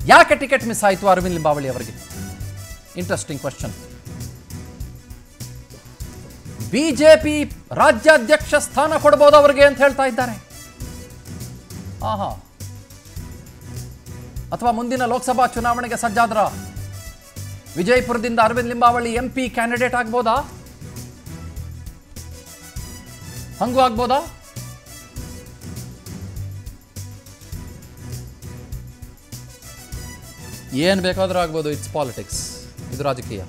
ಯಾಕೆ ticket miss ಆಯಿತು ಅರವಿಂದ್ ಲಿಂಬಾವಳಿ ಅವರಿಗೆ ಇಂಟ್ರೆಸ್ಟಿಂಗ್ ಕ್ವಶನ್ ಬಿಜೆಪಿ ರಾಜ್ಯಾಧ್ಯಕ್ಷ ಸ್ಥಾನ ಕೊಡ್ಬೋದು ಅವರಿಗೆ ಅಂತ ಹೇಳ್ತಾ ಇದ್ದಾರೆ ಆಹಾ ಅಥವಾ ಮುಂದಿನ ಲೋಕಸಭಾ ಚುನಾವಣೆಗೆ ಸಜ್ಜಾದ್ರ ವಿಜಯಪುರದಿಂದ Arvind Limbavali M P candidate ಆಗ್ಬೋದಾ ಹಂಗೂ ಆಗ್ಬೋದಾ ಏನು ಬೇಕಾದರೂ ಆಗ್ಬೋದು ಇಟ್ಸ್ ಪಾಲಿಟಿಕ್ಸ್ ಇದು ರಾಜಕೀಯ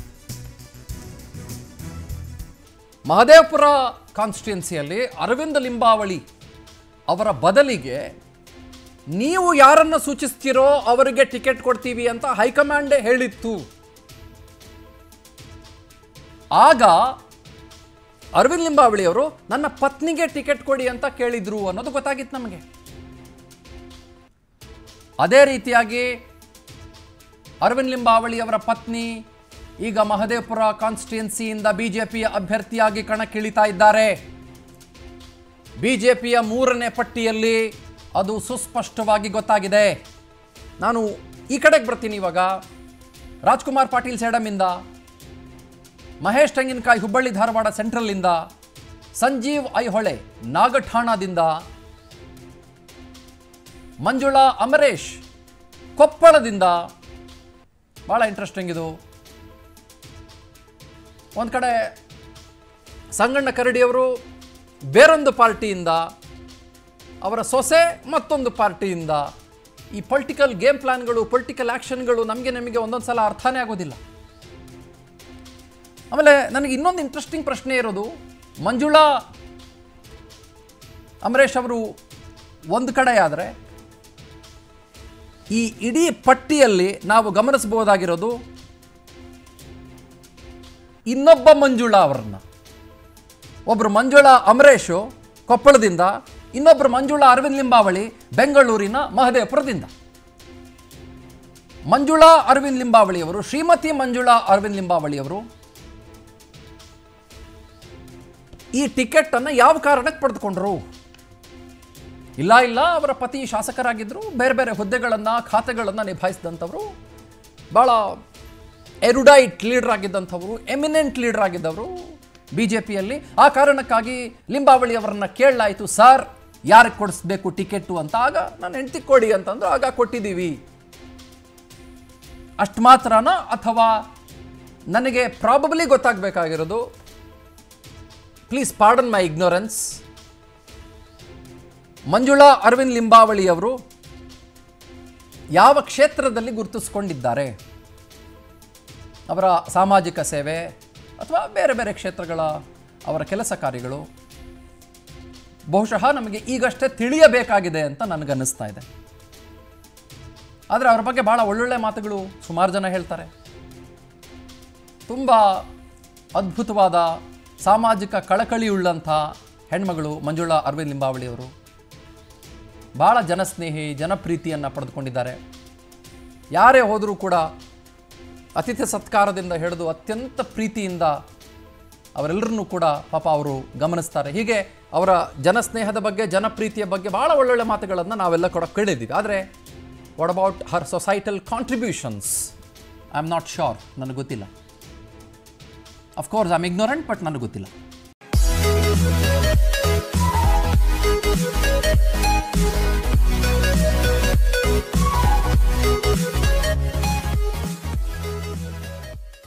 ಮಹದೇವಪುರ ಕಾನ್ಸ್ಟಿಟ್ಯುನ್ಸಿಯಲ್ಲಿ ಅರವಿಂದ ಲಿಂಬಾವಳಿ ಅವರ ಬದಲಿಗೆ ನೀವು ಯಾರನ್ನು ಸೂಚಿಸ್ತೀರೋ ಅವರಿಗೆ ಟಿಕೆಟ್ ಕೊಡ್ತೀವಿ ಅಂತ ಹೈಕಮಾಂಡೇ ಹೇಳಿತ್ತು ಆಗ ಅರವಿಂದ್ ಲಿಂಬಾವಳಿ ಅವರು ನನ್ನ ಪತ್ನಿಗೆ ಟಿಕೆಟ್ ಕೊಡಿ ಅಂತ ಕೇಳಿದ್ರು ಅನ್ನೋದು ಗೊತ್ತಾಗಿತ್ತು ನಮಗೆ ಅದೇ ರೀತಿಯಾಗಿ ಅರವಿಂದ್ ಲಿಂಬಾವಳಿ ಅವರ ಪತ್ನಿ ಈಗ ಮಹದೇವಪುರ ಕಾನ್ಸ್ಟಿಟ್ಯುನ್ಸಿಯಿಂದ ಬಿಜೆಪಿಯ ಅಭ್ಯರ್ಥಿಯಾಗಿ ಕಣಕ್ಕಿಳಿತಾ ಇದ್ದಾರೆ ಬಿಜೆಪಿಯ ಮೂರನೇ ಪಟ್ಟಿಯಲ್ಲಿ ಅದು ಸುಸ್ಪಷ್ಟವಾಗಿ ಗೊತ್ತಾಗಿದೆ ನಾನು ಈ ಕಡೆಗೆ ಬರ್ತೀನಿ ಇವಾಗ ರಾಜ್ಕುಮಾರ್ ಪಾಟೀಲ್ ಸೇಡಮಿಂದ ಮಹೇಶ್ ತೆಂಗಿನಕಾಯಿ ಹುಬ್ಬಳ್ಳಿ ಧಾರವಾಡ ಸೆಂಟ್ರಲ್ನಿಂದ ಸಂಜೀವ್ ಐಹೊಳೆ ನಾಗಠಾಣದಿಂದ ಮಂಜುಳಾ ಅಮರೇಶ್ ಕೊಪ್ಪಳದಿಂದ ಭಾಳ ಇಂಟ್ರೆಸ್ಟಿಂಗ್ ಇದು ಒಂದು ಕಡೆ ಸಂಗಣ್ಣ ಕರಡಿಯವರು ಬೇರೊಂದು ಪಾರ್ಟಿಯಿಂದ ಅವರ ಸೊಸೆ ಮತ್ತೊಂದು ಪಾರ್ಟಿಯಿಂದ ಈ ಪೊಲಿಟಿಕಲ್ ಗೇಮ್ ಪ್ಲಾನ್ಗಳು ಪೊಲಿಟಿಕಲ್ ಆ್ಯಕ್ಷನ್ಗಳು ನಮಗೆ ನಮಗೆ ಒಂದೊಂದು ಸಲ ಅರ್ಥನೇ ಆಗೋದಿಲ್ಲ ಆಮೇಲೆ ನನಗೆ ಇನ್ನೊಂದು ಇಂಟ್ರೆಸ್ಟಿಂಗ್ ಪ್ರಶ್ನೆ ಇರೋದು ಮಂಜುಳಾ ಅಮರೇಶ್ ಅವರು ಒಂದು ಕಡೆ ಆದರೆ ಈ ಇಡೀ ಪಟ್ಟಿಯಲ್ಲಿ ನಾವು ಗಮನಿಸಬಹುದಾಗಿರೋದು ಇನ್ನೊಬ್ಬ ಮಂಜುಳಾ ಅವರನ್ನ ಒಬ್ಬರು ಮಂಜುಳಾ ಅಮರೇಶು ಕೊಪ್ಪಳದಿಂದ ಇನ್ನೊಬ್ಬರು ಮಂಜುಳಾ ಅರವಿಂದ್ ಲಿಂಬಾವಳಿ ಬೆಂಗಳೂರಿನ ಮಹದೇವಪುರದಿಂದ ಮಂಜುಳಾ ಅರವಿಂದ್ ಲಿಂಬಾವಳಿಯವರು ಶ್ರೀಮತಿ ಮಂಜುಳಾ ಅರವಿಂದ್ ಲಿಂಬಾವಳಿಯವರು ಈ ಟಿಕೆಟ್ ಅನ್ನು ಯಾವ ಕಾರಣಕ್ಕೆ ಪಡೆದುಕೊಂಡ್ರು ಇಲ್ಲ ಇಲ್ಲ ಅವರ ಪತಿ ಶಾಸಕರಾಗಿದ್ದರು ಬೇರೆ ಬೇರೆ ಹುದ್ದೆಗಳನ್ನು ಖಾತೆಗಳನ್ನು ನಿಭಾಯಿಸಿದಂಥವರು ಭಾಳ ಎರುಡೈಟ್ ಲೀಡರ್ ಆಗಿದ್ದಂಥವರು ಎಮಿನೆಂಟ್ ಲೀಡರ್ ಆಗಿದ್ದವರು ಬಿ ಜೆ ಪಿಯಲ್ಲಿ ಆ ಕಾರಣಕ್ಕಾಗಿ ಲಿಂಬಾವಳಿ ಅವರನ್ನ ಕೇಳಲಾಯಿತು ಸರ್ ಯಾರಿಗೆ ಕೊಡಿಸ್ಬೇಕು ಟಿಕೆಟು ಅಂತ ಆಗ ನಾನು ಹೆಂಡತಿ ಕೊಡಿ ಅಂತಂದ್ರು ಆಗ ಕೊಟ್ಟಿದ್ದೀವಿ ಅಷ್ಟು ಮಾತ್ರನ ಅಥವಾ ನನಗೆ ಪ್ರಾಬಬ್ಲಿ ಗೊತ್ತಾಗಬೇಕಾಗಿರೋದು please pardon my ignorance Manjula Arvind Limbavali ಅವರು ಯಾವ ಕ್ಷೇತ್ರದಲ್ಲಿ ಗುರುತಿಸ್ಕೊಂಡಿದ್ದಾರೆ ಅವರ ಸಾಮಾಜಿಕ ಸೇವೆ ಅಥವಾ ಬೇರೆ ಬೇರೆ ಕ್ಷೇತ್ರಗಳ ಅವರ ಕೆಲಸ ಕಾರ್ಯಗಳು ಬಹುಶಃ ನಮಗೆ ಈಗಷ್ಟೇ ತಿಳಿಯಬೇಕಾಗಿದೆ ಅಂತ ನನಗನ್ನಿಸ್ತಾ ಇದೆ ಆದರೆ ಅವ್ರ ಬಗ್ಗೆ ಭಾಳ ಒಳ್ಳೊಳ್ಳೆ ಮಾತುಗಳು ಸುಮಾರು ಜನ ಹೇಳ್ತಾರೆ ತುಂಬ ಅದ್ಭುತವಾದ ಸಾಮಾಜಿಕ ಕಳಕಳಿಯುಳ್ಳಂಥ ಹೆಣ್ಮಗಳು ಮಂಜುಳಾ ಅರವಿಂದ್ ಲಿಂಬಾವಳಿ ಅವರು ಭಾಳ ಜನಸ್ನೇಹಿ ಜನಪ್ರೀತಿಯನ್ನು ಪಡೆದುಕೊಂಡಿದ್ದಾರೆ ಯಾರೇ ಹೋದರೂ ಕೂಡ ಅತಿಥಿ ಸತ್ಕಾರದಿಂದ ಹಿಡಿದು ಅತ್ಯಂತ ಪ್ರೀತಿಯಿಂದ ಅವರೆಲ್ಲರನ್ನೂ ಕೂಡ ಪಾಪ ಅವರು ಗಮನಿಸ್ತಾರೆ ಹೀಗೆ ಅವರ ಜನಸ್ನೇಹದ ಬಗ್ಗೆ ಜನಪ್ರೀತಿಯ ಬಗ್ಗೆ ಭಾಳ ಒಳ್ಳೊಳ್ಳೆ ಮಾತುಗಳನ್ನು ನಾವೆಲ್ಲ ಕೂಡ ಕೇಳಿದ್ದೀವಿ ಆದರೆ what about her societal contributions I am not sure ನನಗೆ ಗೊತ್ತಿಲ್ಲ of course I am ignorant but ನನಗೆ ಗೊತ್ತಿಲ್ಲ